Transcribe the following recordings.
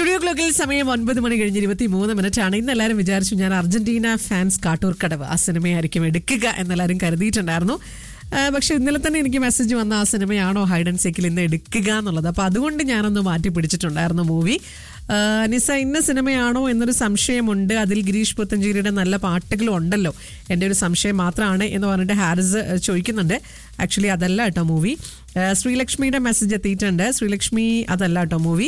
Studio ക്ലോക്കിൽ സമയം ഒൻപത് മണി കഴിഞ്ഞ് ഇരുപത്തി മൂന്ന് മിനിറ്റ് ആണ് ഇന്ന് എല്ലാവരും വിചാരിച്ചു ഞാൻ അർജന്റീന ഫാൻസ് കാട്ടൂർ കടവ് ആ സിനിമയായിരിക്കും എടുക്കുക എന്നെല്ലാവരും കരുതിയിട്ടുണ്ടായിരുന്നു ആ, പക്ഷെ ഇന്നലെ തന്നെ എനിക്ക് മെസ്സേജ് വന്ന ആ സിനിമയാണോ ഹൈഡ് ആൻഡ് സീക്കിൽ ഇന്ന് എടുക്കുക എന്നുള്ളത് അപ്പോൾ അതുകൊണ്ട് ഞാനൊന്ന് മാറ്റി പിടിച്ചിട്ടുണ്ടായിരുന്നു മൂവി ആ, നിസ ഇന്ന സിനിമയാണോ എന്നൊരു സംശയമുണ്ട് അതിൽ ഗിരീഷ് പുത്തഞ്ചേരിയുടെ നല്ല പാട്ടുകളും ഉണ്ടല്ലോ എൻ്റെ ഒരു സംശയം മാത്രമാണ് എന്ന് പറഞ്ഞിട്ട് ഹാരിസ് ആ, ചോദിക്കുന്നുണ്ട് ആക്ച്വലി അതല്ല കേട്ടോ മൂവി ശ്രീലക്ഷ്മിയുടെ മെസ്സേജ് എത്തിയിട്ടുണ്ട് ശ്രീലക്ഷ്മി അതല്ല കേട്ടോ മൂവി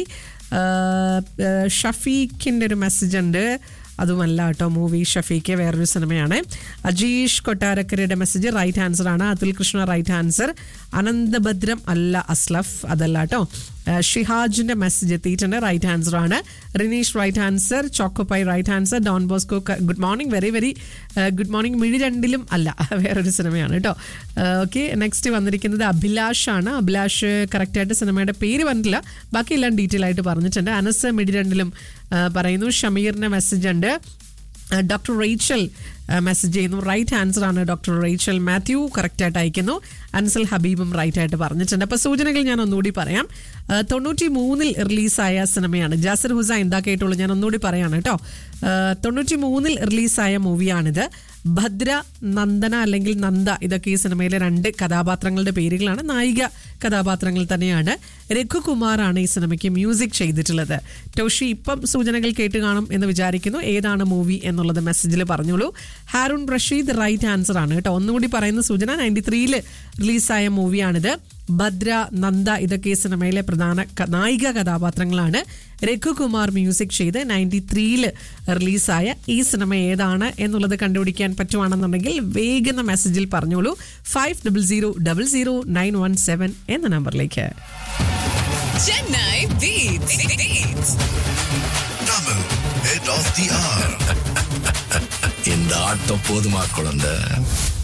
ഷഫീഖിൻ്റെ ഒരു മെസ്സേജ് ഉണ്ട് അതുമല്ല കേട്ടോ മൂവി ഷഫീഖ് വേറൊരു സിനിമയാണ് അജീഷ് കൊട്ടാരക്കരയുടെ മെസ്സേജ് റൈറ്റ് ആൻസർ ആണ് അതുൽ കൃഷ്ണ റൈറ്റ് ആൻസർ അനന്തഭദ്രം അല്ല അസ്ലഫ് അതല്ല കേട്ടോ ഷിഹാജിന്റെ മെസ്സേജ് എത്തിയിട്ടുണ്ട് റൈറ്റ് ആൻസർ ആണ് Rineesh right answer choco pie right answer Don Bosco good morning very very good morning മിഴി രണ്ടിലും അല്ല വേറൊരു സിനിമയാണ് കേട്ടോ ഓക്കെ നെക്സ്റ്റ് വന്നിരിക്കുന്നത് അഭിലാഷ് ആണ് അഭിലാഷ് കറക്റ്റായിട്ട് സിനിമയുടെ പേര് പറഞ്ഞിട്ടില്ല ബാക്കി എല്ലാം ഡീറ്റെയിൽ ആയിട്ട് പറഞ്ഞിട്ടുണ്ട് അനസ് മിഴി രണ്ടിലും ആ, പറയുന്നു ഷമീറിന്റെ മെസ്സേജ് ഉണ്ട് ഡോക്ടർ റേച്ചൽ മെസ്സേജ് ചെയ്യുന്നു റൈറ്റ് ആൻസർ ആണ് ഡോക്ടർ റേച്ചൽ മാത്യു കറക്റ്റായിട്ട് അയക്കുന്നു അൻസൽ ഹബീബും റൈറ്റ് ആയിട്ട് പറഞ്ഞിട്ടുണ്ട് അപ്പോൾ സൂചനകൾ ഞാൻ ഒന്നുകൂടി പറയാം ആ, തൊണ്ണൂറ്റി മൂന്നിൽ റിലീസായ സിനിമയാണ് ജാസിർ ഹുസൈൻ എന്താ കേട്ടുള്ളൂ ഞാൻ ഒന്നുകൂടി പറയാണ് കേട്ടോ ആ, തൊണ്ണൂറ്റി മൂന്നിൽ റിലീസായ മൂവിയാണിത് ഭദ്ര നന്ദന അല്ലെങ്കിൽ നന്ദ ഇതൊക്കെ ഈ സിനിമയിലെ രണ്ട് കഥാപാത്രങ്ങളുടെ പേരുകളാണ് നായിക കഥാപാത്രങ്ങൾ തന്നെയാണ് രഘുകുമാറാണ് ഈ സിനിമയ്ക്ക് മ്യൂസിക് ചെയ്തിട്ടുള്ളത് ടോഷി ഇപ്പം സൂചനകൾ കേട്ട് കാണും എന്ന് വിചാരിക്കുന്നു ഏതാണ് മൂവി എന്നുള്ളത് മെസ്സേജിൽ പറഞ്ഞോളൂ ഹാരൂൺ റഷീദ് റൈറ്റ് ആൻസർ ആണ് കേട്ടോ ഒന്നുകൂടി പറയുന്ന സൂചന നയൻറ്റി ത്രീയിൽ റിലീസായ മൂവിയാണിത് ഭദ്ര നന്ദ ഇതൊക്കെ ഈ സിനിമയിലെ പ്രധാന ക- നായിക കഥാപാത്രങ്ങളാണ് രഘുകുമാർ മ്യൂസിക് ചെയ്ത് നയൻറ്റി ത്രീയിൽ റിലീസായ ഈ സിനിമ ഏതാണ് എന്നുള്ളത് കണ്ടുപിടിക്കാൻ പറ്റുവാണെന്നുണ്ടെങ്കിൽ വേഗം മെസ്സേജിൽ പറഞ്ഞോളൂ five double zero double zero nine one seven എന്ന നമ്പറിലേക്ക് Chennai Beats. Beats. Double head of the hour. இந்த ஆட்டம் போதுமா குழந்தை